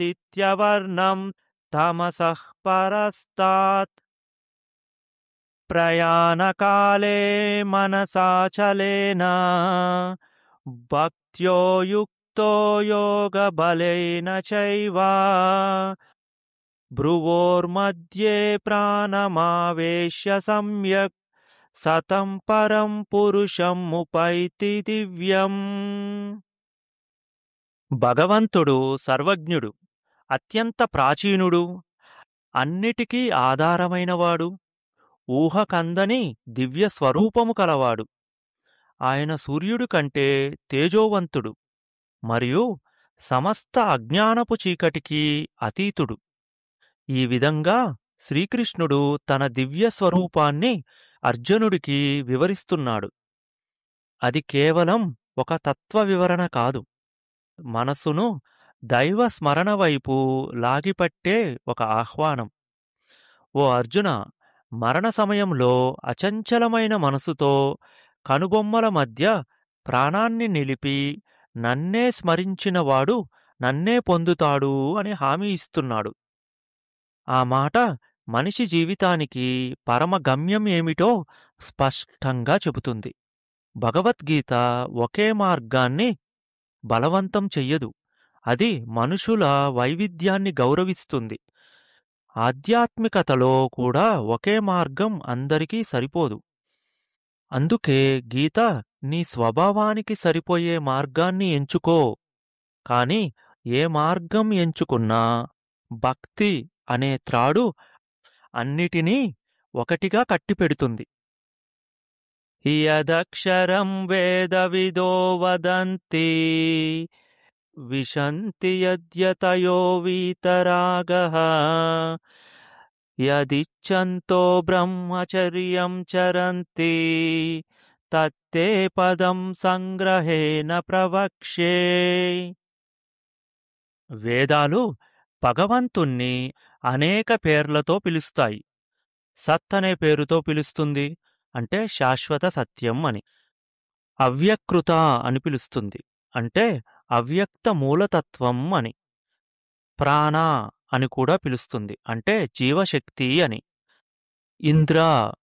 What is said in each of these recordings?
ఆదిత్యవర్ణం తమసః పరస్తాత్ ప్రయాణకాలే మనసాచలేన భక్త్యో యుక్తో యోగబలేన చైవ భ్రువోర్मध्ये ప్రాణమావేశ్య సమ్యక్ సతం పరం పురుషం ముపైతి దివ్యం భగవంతుడు సర్వజ్ఞుడు అత్యంత ప్రాచీనుడు అన్నిటికీ ఆధారమైనవాడు ఊహకందని దివ్య స్వరూపము కలవాడు ఆయన సూర్యుడు కంటే తేజోవంతుడు మరియు సమస్త అజ్ఞానపు చీకటికి అతీతుడు ఈ విధంగా శ్రీకృష్ణుడు తన దివ్య స్వరూపాన్ని అర్జునుడికి వివరిస్తున్నాడు అది కేవలం ఒక తత్వ వివరణ కాదు మనసును దైవ స్మరణ వైపు లాగిపట్టే ఒక ఆహ్వానం ఓ అర్జున మరణ సమయంలో అచంచలమైన మనసుతో కనుబొమ్మల మధ్య ప్రాణాన్ని నిలిపి నన్నే స్మరించినవాడు నన్నే పొందుతాడు అని హామీ ఇస్తున్నాడు ఆ మాట మనిషి జీవితానికి పరమ గమ్యం ఏమిటో స్పష్టంగా చెబుతుంది భగవద్గీత ఒకే మార్గాన్ని బలవంతం చెయ్యదు అది మనుషుల వైవిధ్యాన్ని గౌరవిస్తుంది ఆధ్యాత్మికతలో కూడా ఒకే మార్గం అందరికీ సరిపోదు అందుకే గీత నీ స్వభావానికి సరిపోయే మార్గాన్ని ఎంచుకో కాని ఏ మార్గం ఎంచుకున్నా భక్తి అనే త్రాడు అన్నిటినీ ఒకటిగా కట్టిపెడుతుంది యదక్షరం వేదవిదో వదంతి విశంతి యద్యతయో వీతరాగః యదిచ్ఛంతో బ్రహ్మచర్యం చరంతి తత్తే పదం సంగ్రహేణ ప్రవక్ష్యే వేదాలు భగవంతుణ్ణి అనేక పేర్లతో పిలుస్తాయి సత్ అనే పేరుతో పిలుస్తుంది అంటే శాశ్వత సత్యం అని అవ్యకృత అని పిలుస్తుంది అంటే అవ్యక్త మూలతత్వం అని ప్రాణ అని కూడా పిలుస్తుంది అంటే జీవశక్తి అని ఇంద్ర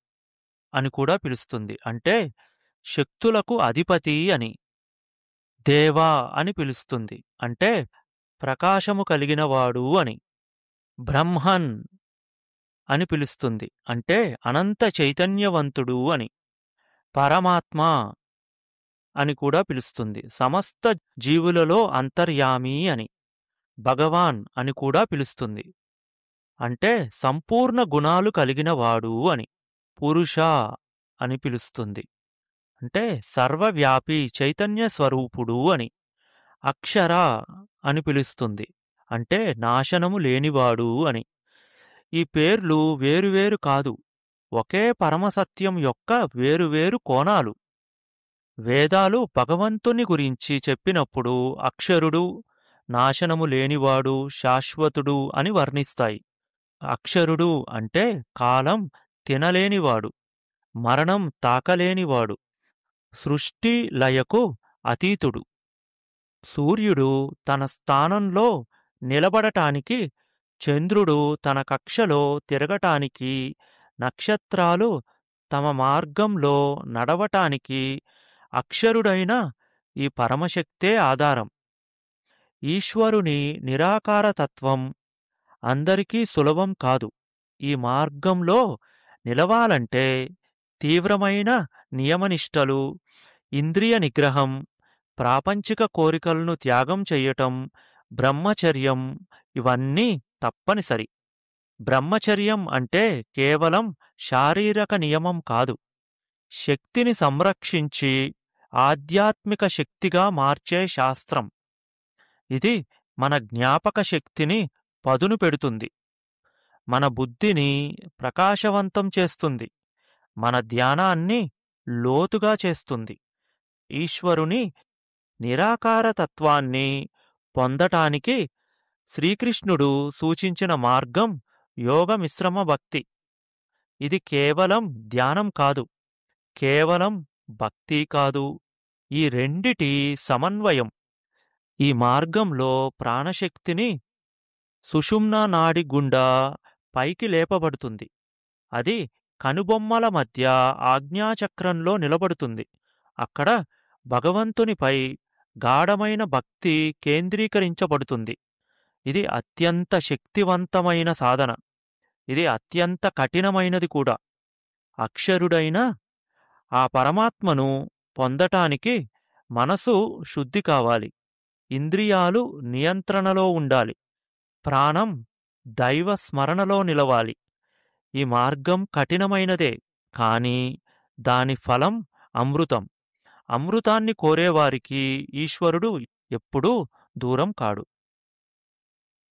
అని కూడా పిలుస్తుంది అంటే శక్తులకు అధిపతి అని దేవా అని పిలుస్తుంది అంటే ప్రకాశము కలిగినవాడు అని బ్రహ్మన్ అని పిలుస్తుంది అంటే అనంత చైతన్యవంతుడు అని పరమాత్మ అని కూడా పిలుస్తుంది సమస్త జీవులలో అంతర్యామి అని భగవాన్ అని కూడా పిలుస్తుంది అంటే సంపూర్ణ గుణాలు కలిగినవాడు అని పురుష అని పిలుస్తుంది అంటే సర్వవ్యాపి చైతన్య స్వరూపుడు అని అక్షర అని పిలుస్తుంది అంటే నాశనము లేనివాడు అని ఈ పేర్లు వేరువేరు కాదు ఒకే పరమసత్యం యొక్క వేరువేరు కోణాలు వేదాలు భగవంతుని గురించి చెప్పినప్పుడు అక్షరుడు నాశనము లేనివాడు శాశ్వతుడు అని వర్ణిస్తాయి అక్షరుడు అంటే కాలం తినలేనివాడు మరణం తాకలేనివాడు సృష్టి లయకు అతీతుడు సూర్యుడు తన స్థానంలో నిలబడటానికి చంద్రుడు తన కక్షలో తిరగటానికి నక్షత్రాలు తమ మార్గంలో నడవటానికి అక్షరుడైన ఈ పరమశక్తే ఆధారం ఈశ్వరుని నిరాకారతత్వం అందరికీ సులభం కాదు ఈ మార్గంలో నిలవాలంటే తీవ్రమైన నియమనిష్టలు ఇంద్రియ నిగ్రహం ప్రాపంచిక కోరికలను త్యాగం చెయ్యటం బ్రహ్మచర్యం ఇవన్నీ తప్పనిసరి బ్రహ్మచర్యం అంటే కేవలం శారీరక నియమం కాదు శక్తిని సంరక్షించి ఆధ్యాత్మిక శక్తిగా మార్చే శాస్త్రం ఇది మన జ్ఞాపక శక్తిని పదును పెడుతుంది మన బుద్ధిని ప్రకాశవంతం చేస్తుంది మన ధ్యానాన్ని లోతుగా చేస్తుంది ఈశ్వరుని నిరాకారతత్వాన్ని పొందటానికి శ్రీకృష్ణుడు సూచించిన మార్గం యోగమిశ్రమ భక్తి ఇది కేవలం ధ్యానం కాదు కేవలం భక్తి కాదు ఈ రెండిటి సమన్వయం ఈ మార్గంలో ప్రాణశక్తిని సుషుమ్నా నాడి గుండా పైకి లేపబడుతుంది అది కనుబొమ్మల మధ్య ఆజ్ఞాచక్రంలో నిలబడుతుంది అక్కడ భగవంతునిపై గాఢమైన భక్తి కేంద్రీకరించబడుతుంది ఇది అత్యంత శక్తివంతమైన సాధన ఇది అత్యంత కఠినమైనది కూడా అక్షరుడైన ఆ పరమాత్మను పొందటానికి మనసు శుద్ధి కావాలి ఇంద్రియాలు నియంత్రణలో ఉండాలి ప్రాణం దైవ స్మరణలో నిలవాలి ఈ మార్గం కఠినమైనదే కానీ దాని ఫలం అమృతం అమృతాన్ని కోరేవారికి ఈశ్వరుడు ఎప్పుడూ దూరం కాడు